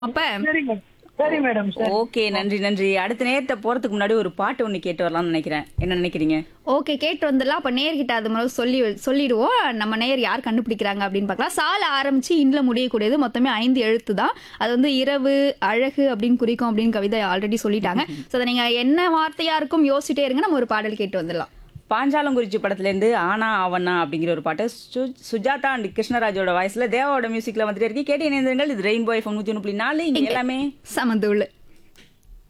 அப்ப சரிங்க சரி மேடம் சரி ஓகே நன்றி நன்றி அடுத்த நேரத்தை போறதுக்கு முன்னாடி ஒரு பாட்டு ஒண்ணு கேட்டு வரலாம்னு நினைக்கிறேன் என்ன நினைக்கிறீங்க ஓகே கேட்டு வந்துடலாம் அப்ப நேர்கிட்ட அது முதல்ல சொல்லி சொல்லிடுவோம் நம்ம நேர் யார் கண்டுபிடிக்கிறாங்க அப்படின்னு பார்க்கலாம் சால ஆரம்பிச்சு இன்ல முடியக்கூடியது மொத்தமே ஐந்து எழுத்து தான் அது வந்து இரவு அழகு அப்படின்னு குறிக்கும் அப்படின்னு கவிதை ஆல்ரெடி சொல்லிட்டாங்க ஸோ அதை நீங்க என்ன வார்த்தையா இருக்கும் யோசிச்சிட்டே இருங்க நம்ம ஒரு பாடல் கேட்டு வந்துடலாம் பாஞ்சாலங்குறிச்சி படத்துல இருந்து ஆனா அவனா அப்படிங்கிற ஒரு பாட்டு சு- சுஜாதா அண்ட் கிருஷ்ணராஜோட வாய்ஸ்ல தேவாவோட மியூசிக்ல வந்துட்டே இருக்கு கேட்டு இணைந்திருங்கள் இது ரெயின்போ எஃப்எம் நூத்தி ஒன்று புள்ளி நாலு இங்க எல்லாமே சமந்துள்ளு